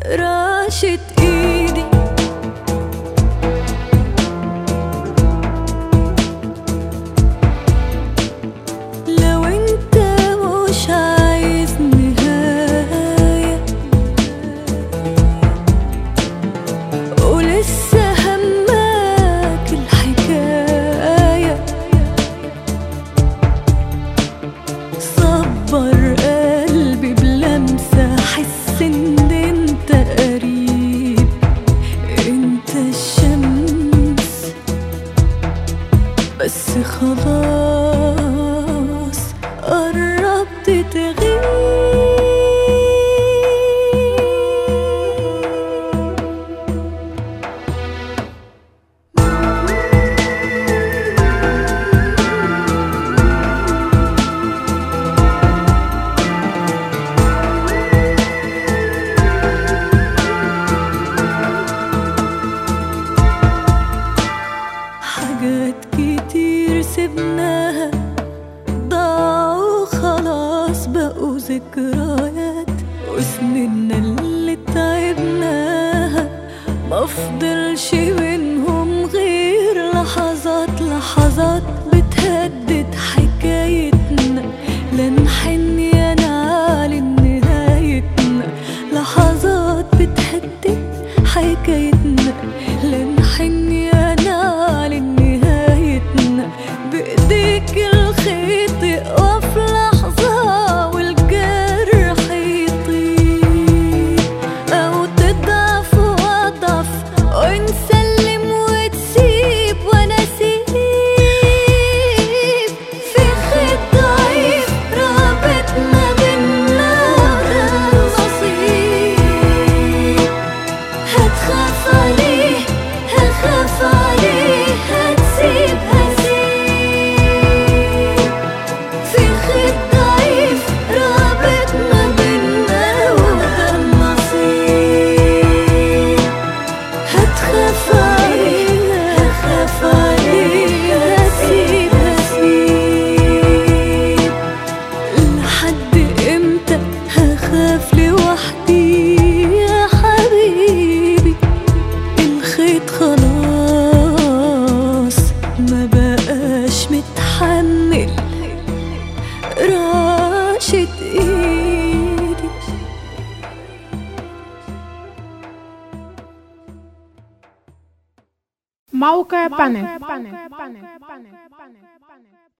راشد ايدي لو انت مش عايز نهاية ولسه همك الحكاية صبر قلبي بلمسة حس ان انت قريب انت الشمس بس خلاص قربت تغيب حاجات كتير سبناها ضاعوا خلاص بقوا ذكريات وسننا اللي تعبناها مفضلش منهم غير لحظات لحظات بتهدد حكايتنا لا نحن يا نعلن نهايتنا لحظات بتهدد حكايتنا لا نحن يا نعلن نهايتنا بإيديك الخيط يقف لحظة والجرح يطير أو تضعف وأضعف ونسلم وتسيب وأنا أسيب في خيط ضعيف رابط ما بينا وده النصيب هتخاف عليه هخاف عليه هتسيب هسيب في خيط ضعيف رابط ما بينا وده النصيب هتخاف عليه هخاف عليه هسيب هسيب لحد امتى هخاف لوحدي يا حبيبي الخيط خلاص ما بقاش متحمل راشد ايدي موقع بانل